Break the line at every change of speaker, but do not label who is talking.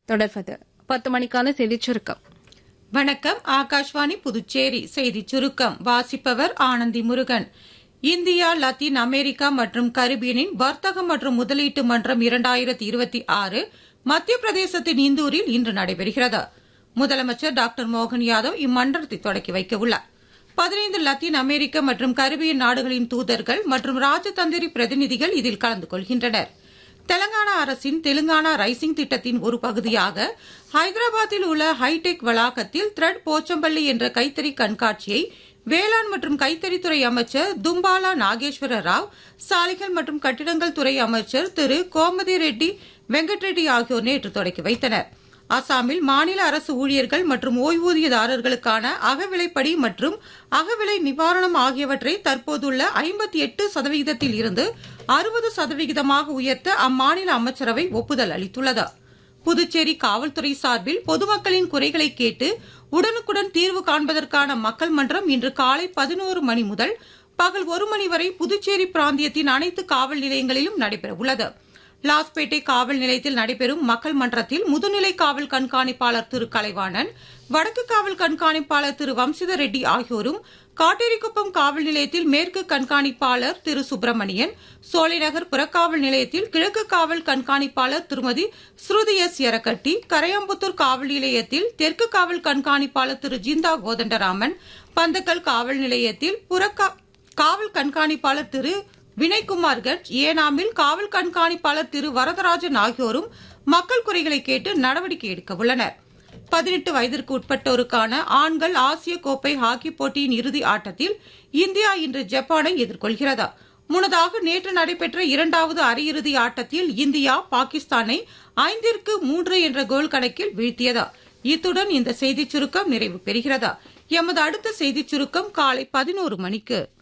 தொடர்வது பத்து மணிக்கான செய்திச் சுருக்கம்
வணக்கம் ஆகாஷ்வாணி புதுச்சேரி செய்திச் சுருக்கம் வாசிப்பவர் Anandhi Murugan India Latin America மற்றும் கரிபியனின் வர்த்தகம் மற்றும் முதலீட்டு மன்றம் இரண்டாயிரத்தி இருபத்தி ஆறு மத்திய பிரதேசத்தின் இந்தூரில் இன்று நடைபெறுகிறது முதலமைச்சர் டாக்டர் மோகன் யாதவ் இம்மன்றத்தை தொடக்கி வைக்க உள்ளார் பதினைந்து லத்தீன் அமெரிக்க மற்றும் கரிபியன் நாடுகளின் தூதர்கள் மற்றும் ராஜதந்திரி பிரதிநிதிகள் இதில் கலந்து கொள்கின்றனர் தெலங்கானா அரசின் தெலுங்கானா ரைசிங் திட்டத்தின் ஒரு பகுதியாக ஹைதராபாத்தில் உள்ள ஹைடெக் வளாகத்தில் த்ரெட் போச்சம்பள்ளி என்ற கைத்தறி கண்காட்சியை வேளாண் மற்றும் கைத்தறித்துறை அமைச்சர் தும்பாலா நாகேஸ்வர ராவ் சாலைகள் மற்றும் கட்டிடங்கள் துறை அமைச்சர் திரு கோமதி ரெட்டி வெங்கட்ரெட்டி ஆகியோர் நேற்று தொடக்கி வைத்தனர் அசாமில் மாநில அரசு ஊழியர்கள் மற்றும் ஓய்வூதியதாரர்களுக்கான அகவிலைப்படி மற்றும் அகவிலை நிவாரணம் ஆகியவற்றை தற்போதுள்ள ஐம்பத்தி எட்டு சதவிகிதத்தில் இருந்து அறுபது சதவிகிதமாக உயர்த்த அம்மாநில அமைச்சரவை ஒப்புதல் அளித்துள்ளது புதுச்சேரி காவல்துறை சார்பில் பொதுமக்களின் குறைகளை கேட்டு உடனுக்குடன் தீர்வு காண்பதற்கான மக்கள் மன்றம் இன்று காலை பதினோரு மணி முதல் பகல் ஒரு மணி வரை புதுச்சேரி பிராந்தியத்தின் அனைத்து காவல் நிலையங்களிலும் நடைபெறவுள்ளது லாஸ்பேட்டை காவல் நிலையத்தில் நடைபெறும் மக்கள் மன்றத்தில் முதுநிலை காவல் கண்காணிப்பாளர் திரு கலைவாணன் வடக்கு காவல் கண்காணிப்பாளர் திரு வம்சித ரெட்டி ஆகியோரும் காட்டேரிக்குப்பம் காவல் நிலையத்தில் மேற்கு கண்காணிப்பாளர் திரு சுப்பிரமணியன் சோலைநகர் புறக்காவல் நிலையத்தில் கிழக்கு காவல் கண்காணிப்பாளர் திருமதி ஸ்ருதி எஸ் எரக்கட்டி கரையம்புத்தூர் காவல் நிலையத்தில் தெற்கு காவல் கண்காணிப்பாளர் திரு ஜிந்தா கோதண்டராமன் பந்தக்கல் காவல் நிலையத்தில் புறக்கா காவல் கண்காணிப்பாளர் திரு வினய்குமார் கட் ஏனாமில் காவல் கண்காணிப்பாளர் திரு வரதராஜன் ஆகியோரும் மக்கள் குறைகளை கேட்டு நடவடிக்கை எடுக்க உள்ளனர் பதினெட்டு வயதிற்கு உட்பட்டோருக்கான ஆண்கள் ஆசிய கோப்பை ஹாக்கி போட்டியின் இறுதி ஆட்டத்தில் இந்தியா இன்று ஜப்பானை எதிர்கொள்கிறது முன்னதாக நேற்று நடைபெற்ற இரண்டாவது அரையிறுதி ஆட்டத்தில் இந்தியா பாகிஸ்தானை ஐந்திற்கு மூன்று என்ற கோல் கணக்கில் வீழ்த்தியது இத்துடன் இந்த செய்திச் சுருக்கம் நிறைவு பெறுகிறது எமது அடுத்த செய்திச் சுருக்கம் காலை பதினோரு மணிக்கு